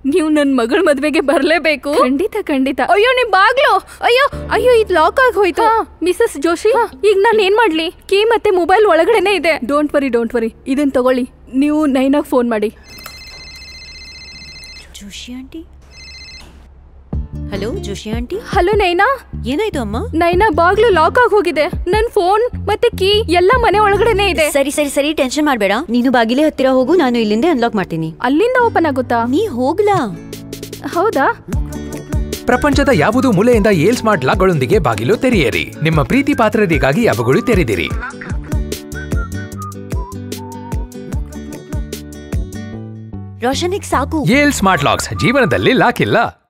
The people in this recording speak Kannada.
ನೀವು ನನ್ ಮಗಳ ಮದ್ವೆಗೆ ಬರ್ಲೇಬೇಕು ಖಂಡಿತ ಖಂಡಿತ ಅಯ್ಯೋ ನಿಮ್ ಬಾಗ್ಲು ಅಯ್ಯೋ ಅಯ್ಯೋ ಇದ್ ಲಾಕ್ ಆಗಿ ಹೋಯ್ತು ಮಿಸಸ್ ಜೋಶಿ ಈಗ ನಾನು ಏನ್ ಮಾಡ್ಲಿ ಕೀ ಮತ್ತೆ ಮೊಬೈಲ್ ಒಳಗಡೆನೆ ಇದೆ ಡೋಂಟ್ ವರಿ ಡೋಂಟ್ ವರಿ ಇದನ್ ತಗೊಳ್ಳಿ ನೀವು ನೈನಾಗ್ ಫೋನ್ ಮಾಡಿ Joshi aunty hello Joshi aunty hello Naina ಏನಾಯ್ತು ಅಮ್ಮ ನೈನಾ ಬಾಗ್ಲು ಲಾಕ್ ಆಗಿ ಹೋಗಿದೆ ನನ್ ಫೋನ್ ಮತ್ತೆ ಕೀ ಎಲ್ಲ ಮನೆ ಒಳಗಡೆನೆ ಇದೆ ಸರಿ ಸರಿ ಸರಿ ಟೆನ್ಷನ್ ಮಾಡ್ಬೇಡ ನೀನು ಬಾಗಿಲೇ ಹತ್ತಿರ ಹೋಗು ನಾನು ಇಲ್ಲಿಂದ ಅನ್ಲಾಕ್ ಮಾಡ್ತೀನಿ ಅಲ್ಲಿಂದ ಓಪನ್ ಆಗುತ್ತಾ ನೀ ಹೋಗ್ಲಾ ಹೌದಾ ಪ್ರಪಂಚದ ಯಾವುದೋ ಮೂಲೆಯಿಂದ ಏಲ್ ಸ್ಮಾರ್ಟ್ ಲಾಕ್ಗಳೊಂದಿಗೆ ಬಾಗಿಲು ತೆರೆಯಿರಿ ನಿಮ್ಮ ಪ್ರೀತಿ ಪಾತ್ರರಿಗಾಗಿ ಅವುಗಳು ತೆರೆದಿರಿ ರೋಷನಿಗ್ ಸಾಕು ಏಲ್ ಸ್ಮಾರ್ಟ್ ಲಾಕ್ಸ್ ಜೀವನದಲ್ಲಿ ಲಾಕ್ ಇಲ್ಲ